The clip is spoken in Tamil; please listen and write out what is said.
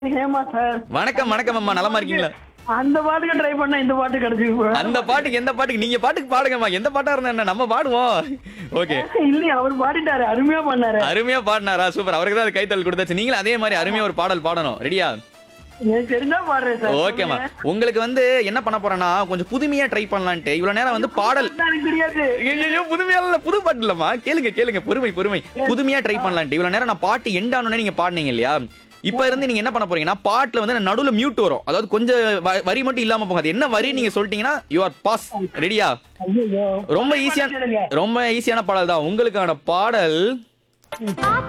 ஹேமா சார் வணக்கம் வணக்கம் அம்மா நலமா இருக்கீங்களா அந்த பாட்டுக்கு ட்ரை பண்ணா இந்த பாட்டு கிடைச்சிருக்கு அந்த பாட்டுக்கு எந்த பாட்டுக்கு நீங்க பாட்டுக்கு பாடுங்கம்மா எந்த பாட்டா இருந்தா என்ன நம்ம பாடுவோம் ஓகே இல்லையா அவர் பாடிட்டாரு அருமையா பண்ணாரு அருமையா பாடினாரா சூப்பர் அவருக்கு தான் அது கைத்தல் கொடுத்தாச்சு நீங்களும் அதே மாதிரி அருமையா ஒரு பாடல் பாடணும் ரெடியா எனக்கு தெரிஞ்சா பாடுறேன் சார் ஓகேம்மா உங்களுக்கு வந்து என்ன பண்ண போறேன்னா கொஞ்சம் புதுமையா ட்ரை பண்ணலான்ட்டு இவ்வளவு நேரம் வந்து பாடல் எனக்கு தெரியாது ஐயோ புதுமையா இல்ல புது பாட்டு இல்லம்மா கேளுங்க கேளுங்க பொறுமை பொறுமை புதுமையா ட்ரை பண்ணலான்ட்டு இவ்வளவு நேரம் நான் பாட்டு எண்ட் ஆனோடனே நீங்க பாடுனீங்க இல்லையா இப்ப இருந்து நீங்க என்ன பண்ண போறீங்கன்னா பாட்டுல வந்து நடுவுல மியூட் வரும் அதாவது கொஞ்சம் வ- வரி மட்டும் இல்லாம போகாது என்ன வரி நீங்க சொல்லிட்டீங்கன்னா யூ ஆர் பாஸ் ரெடியா ஐயோ ரொம்ப ஈஸியான ரொம்ப ஈஸியான பாடல் தான் உங்களுக்கான பாடல் ஆத்த